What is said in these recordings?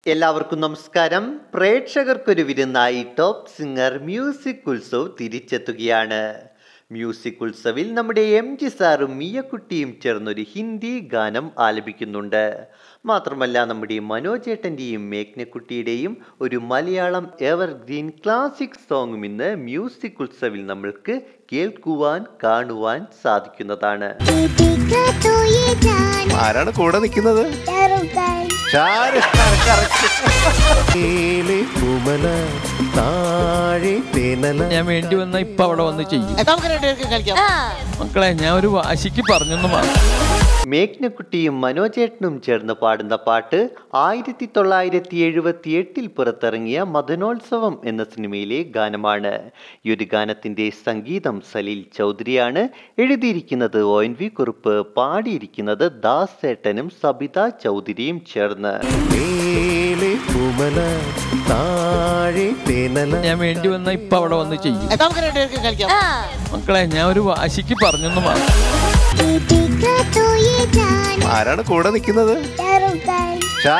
എല്ലാവർക്കും നമസ്കാരം പ്രേക്ഷകർക്കൊരു വിരുന്നായി ടോപ്പ് സിംഗർ മ്യൂസിക് ഉത്സവ് തിരിച്ചെത്തുകയാണ് മ്യൂസിക് ഉത്സവിൽ നമ്മുടെ എം ജി സാറും മിയക്കുട്ടിയും ചേർന്നൊരു ഹിന്ദി ഗാനം ആലപിക്കുന്നുണ്ട് മാത്രമല്ല നമ്മുടെ മനോജേട്ടൻ്റെയും മേഘ്നക്കുട്ടിയുടെയും ഒരു മലയാളം എവർഗ്രീൻ ക്ലാസിക് സോങ്ങും ഇന്ന് മ്യൂസിക് ഉത്സവിൽ നമ്മൾക്ക് കേൾക്കുവാൻ കാണുവാൻ സാധിക്കുന്നതാണ് देखा तो ये जान ആരാണ് കൂടെ നിൽക്കുന്നത് शाहरुख खान കുമല താഴെ തേനല ഞാൻ വേണ്ടി വന്ന ഇപ്പൊ അവിടെ വന്ന് ചെയ്യും നമുക്ക് രണ്ടുപേർക്ക് കളിക്കാം മക്കളെ ഞാൻ ഒരു വാശിക്ക് പറഞ്ഞെന്ന് മാത്രം മേഘ്നക്കുട്ടിയും മനോജേട്ടനും ചേർന്ന് പാടുന്ന പാട്ട് ആയിരത്തി തൊള്ളായിരത്തി എഴുപത്തി എട്ടിൽ പുറത്തിറങ്ങിയ മദനോത്സവം എന്ന സിനിമയിലെ ഗാനമാണ് ഈ ഒരു ഗാനത്തിന്റെ സംഗീതം സലീൽ ചൗധരിയാണ് എഴുതിയിരിക്കുന്നത് ഒ എൻ വി കുറുപ്പ് പാടിയിരിക്കുന്നത് ദാസ് ഏട്ടനും സബിത ചൗധരിയും ചേർന്ന് മേലെ കുമല താഴെ തേനല ഞാൻ വേണ്ടി വന്ന ഇപ്പൊ അവിടെ വന്ന് ചെയ്യും നമുക്ക് രണ്ടുപേർക്ക് കളിക്കാം മക്കളെ ഞാൻ ഒരു വാശിക്ക് പറഞ്ഞെന്ന് മാത്രം देखा तो ये जान ആരാണ് കൂടെ നിൽക്കുന്നത് शाहरुख खान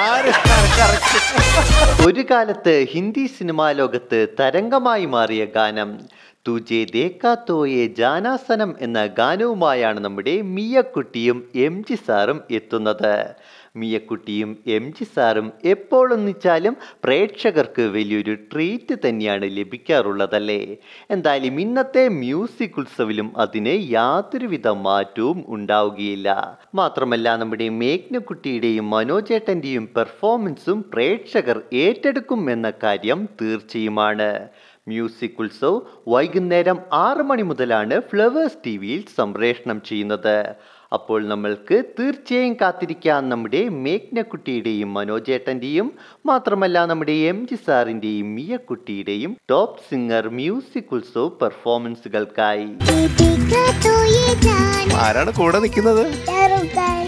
ഒരു കാലത്ത് ഹിന്ദി സിനിമാ ലോകത്ത് തരംഗമായി മാറിയ ഗാനം തുജെ ദേക്കാത്തോയെ ജാനാസനം എന്ന ഗാനവുമായാണ് നമ്മുടെ മിയക്കുട്ടിയും എം ജി സാറും എത്തുന്നത് മിയക്കുട്ടിയും എം ജി സാറും എപ്പോഴൊന്നിച്ചാലും പ്രേക്ഷകർക്ക് വലിയൊരു ട്രീറ്റ് തന്നെയാണ് ലഭിക്കാറുള്ളതല്ലേ എന്തായാലും ഇന്നത്തെ മ്യൂസിക് ഉത്സവിലും അതിന് യാതൊരുവിധ മാറ്റവും ഉണ്ടാവുകയില്ല മാത്രമല്ല നമ്മുടെ മേഘ്നക്കുട്ടിയുടെയും മനോജേട്ടൻ്റെയും പെർഫോമൻസും പ്രേക്ഷകർ ഏറ്റെടുക്കും എന്ന കാര്യം തീർച്ചയുമാണ് മ്യൂസിക് ഉത്സവ് വൈകുന്നേരം ആറ് മണി മുതലാണ് ഫ്ലവേഴ്സ് ടി വിയിൽ സംപ്രേഷണം ചെയ്യുന്നത് അപ്പോൾ നമ്മൾക്ക് തീർച്ചയായും കാത്തിരിക്കാം നമ്മുടെ മേഘ്നക്കുട്ടിയുടെയും മനോജേട്ടൻ്റെയും മാത്രമല്ല നമ്മുടെ എം ജി സാറിൻ്റെയും മിയക്കുട്ടിയുടെയും ടോപ്പ് സിംഗർ മ്യൂസിക് ഉത്സവ് പെർഫോമൻസുകൾക്കായി देखा तो ये जान ആരാണ് കൂടെ നിൽക്കുന്നത് शाहरुख खान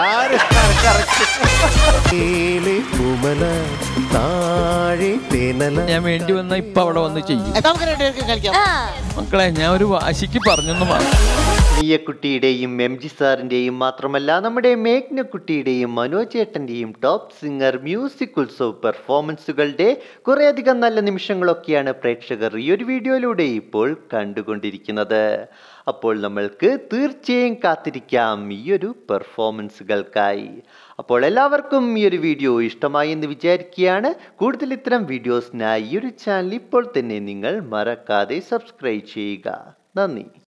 മേലെ കുമല താഴെ തേനല ഞാൻ വേണ്ടി വന്ന ഇപ്പൊ അവിടെ വന്ന് ചെയ്യും നമുക്ക് രണ്ടുപേർക്ക് കളിക്കാം മക്കളെ ഞാൻ ഒരു വാശിക്ക് പറഞ്ഞെന്ന് മാത്രം മിയക്കുട്ടിയുടെയും എം ജി സാറിൻ്റെയും മാത്രമല്ല നമ്മുടെ മേഘ്നക്കുട്ടിയുടെയും മനോജേട്ടൻ്റെയും ടോപ്പ് സിംഗർ മ്യൂസിക് ഉത്സവ് പെർഫോമൻസുകളുടെ കുറേയധികം നല്ല നിമിഷങ്ങളൊക്കെയാണ് പ്രേക്ഷകർ ഈ ഒരു വീഡിയോയിലൂടെ ഇപ്പോൾ കണ്ടുകൊണ്ടിരിക്കുന്നത് അപ്പോൾ നമ്മൾക്ക് തീർച്ചയായും കാത്തിരിക്കാം ഈ ഒരു പെർഫോമൻസുകൾക്കായി അപ്പോൾ എല്ലാവർക്കും ഈ ഒരു വീഡിയോ ഇഷ്ടമായി എന്ന് വിചാരിക്കുകയാണ് കൂടുതൽ ഇത്തരം വീഡിയോസിനായി ഈ ഒരു ചാനൽ ഇപ്പോൾ തന്നെ നിങ്ങൾ മറക്കാതെ സബ്സ്ക്രൈബ് ചെയ്യുക നന്ദി